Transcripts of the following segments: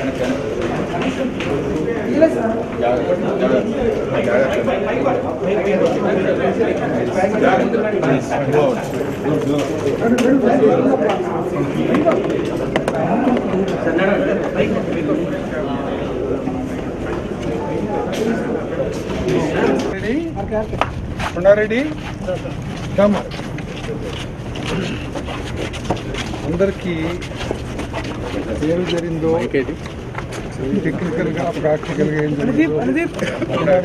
Ready Kondareddy come అందరికీ ఏం జరిగిందో టెక్నికల్గా ప్రాక్టికల్గా ఏం జరిగిందో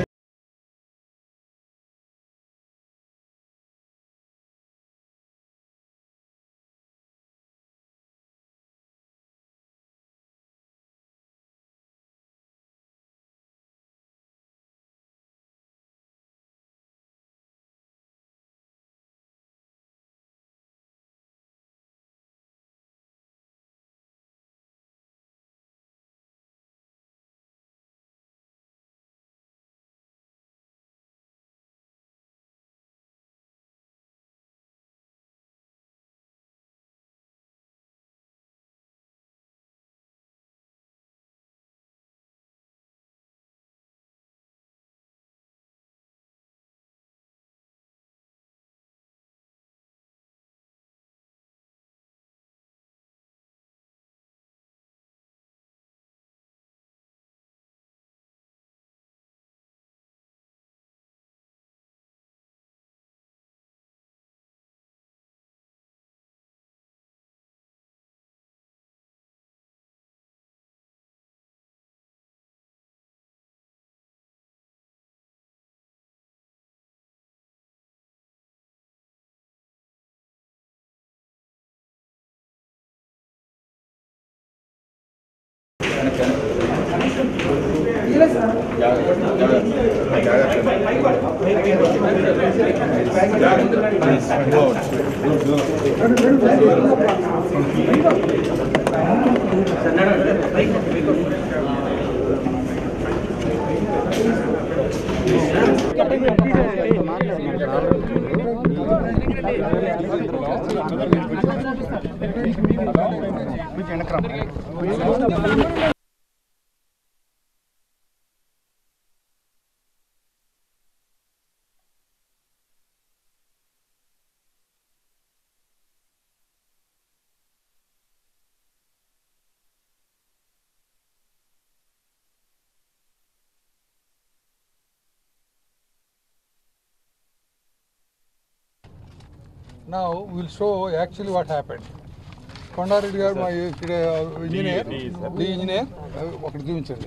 Now we'll show actually what happened. Kondareddy గారు మా ఇక్కడ ఇంజనీర్ డి ఇంజనీర్ ఒకటి చూపించండి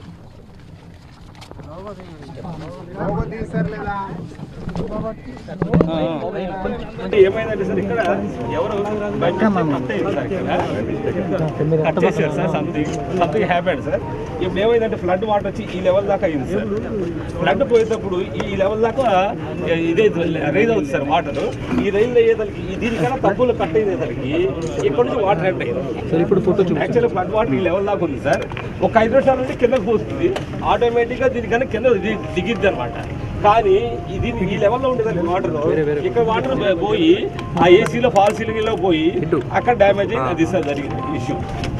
అంటే ఏమైందంటే సార్ ఇక్కడ ఎవరు బయట కట్ అయింది సార్ ఇక్కడ. కట్ చేశారు sir something something happened sir ఇప్పుడు ఏమైందంటే ఫ్లడ్ వాటర్ వచ్చి ఈ లెవెల్ దాకా అయింది సార్ ఫ్లడ్ పోయేటప్పుడు ఈ లెవెల్ దాకా ఇదే రైజ్ అవుతుంది సార్ వాటర్ ఈ రైలు అయ్యేదానికి దీనికన్నా తక్కువలో కట్ అయ్యేదానికి ఇక్కడ నుంచి వాటర్ ఎంటర్ అయింది సార్ ఇప్పుడు ఫోటో యాక్చువల్లీ ఫ్లడ్ వాటర్ ఈ లెవెల్ దాకా ఉంది సార్ ఒక ఐదు నిమిషాల నుండి కిందకు పోస్తుంది ఆటోమేటిక్గా దీనికన్నా కింద ది- దిగిద్ది అనమాట కానీ ఇది ఈ లెవెల్లో ఉండేది వాటర్ ఇక్కడ వాటర్ పోయి ఆ ఏసీలో ఫాల్ సీలింగ్ లో పోయి అక్కడ డ్యామేజ్ అయింది అది సార్ జరిగింది ఇష్యూ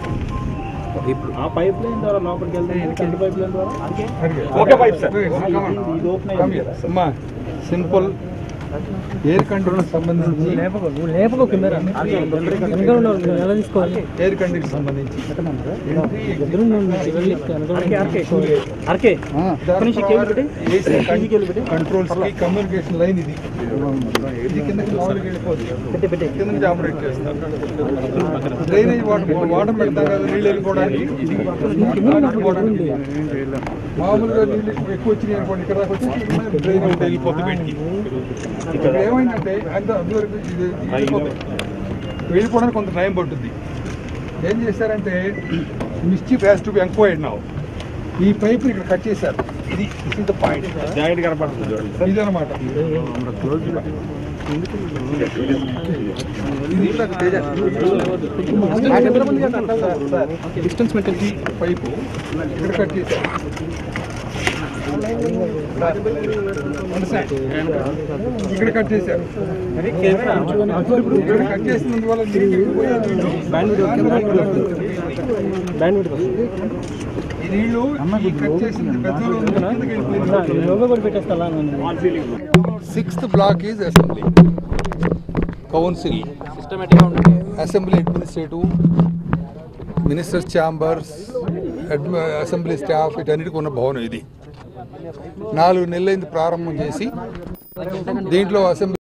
ఆ పైప్ లైన్ ద్వారా లోపలికి వెళ్తే పైప్ లైన్ ద్వారా ఓకే పైప్ సార్ ఇది ఓపెన్ అయింది కదా సార్. అమ్మా సింపుల్ ఎయిర్ కంట్రోల్ సంబంధించి ఎలా తీసుకోవాలి ఎయిర్ కండిషన్ సంబంధించి ఆర్కే ఏసీ కంట్రోల్స్ కి కమ్యూనికేషన్ లైన్ ఇది ఇది కిందకి మామూలుగా వెళ్ళిపోతుంది కింద నుంచి ఆపరేట్ చేస్తారు డ్రైనేజ్ వాటర్ వాటర్ పెడతాం కదా నీళ్ళు వెళ్ళిపోవడానికి వెళ్ళిపోవడానికి. మామూలుగా నీళ్ళు ఎక్కువ వచ్చినాయి అనుకోండి ఇక్కడ దాకా వచ్చి డ్రైన్ అవుట్ వెళ్ళిపోతుంది బయటికి ఇక్కడ ఏమైందంటే అంత అంతవరకు ఇది వెళ్ళిపోతుంది వెళ్ళిపోవడానికి కొంత టైం పట్టుద్ది ఏం చేశారంటే mischief has to be enquired now ఈ పైప్ ఇక్కడ కట్ చేశారు ఇది ఇస్ ద పాయింట్ జాయింట్ కనపడుతుంది చూడండి సార్ ఇదనమాట డిస్టెన్స్ మెయింటైన్ పైపు ఇక్కడ కట్ చేశారు ఇక్కడ కట్ చేశారు ఇక్కడ కట్ చేసినందువల్ల నీళ్ళు ఎక్కువ పోయి అది నీళ్లు ఈ కట్ చేసింది పెద్దలు కిందకి వెళ్ళిపోయింది. లోగో కూడా పెట్టేస్తా అలా అన్నాను. On ceiling sixth block is assembly council assembly administrative ministers chambers assembly staff వీటన్నిటికి ఉన్న భవనం ఇది నాలుగు నెలలైంది ప్రారంభం చేసి దీంట్లో అసెంబ్లీ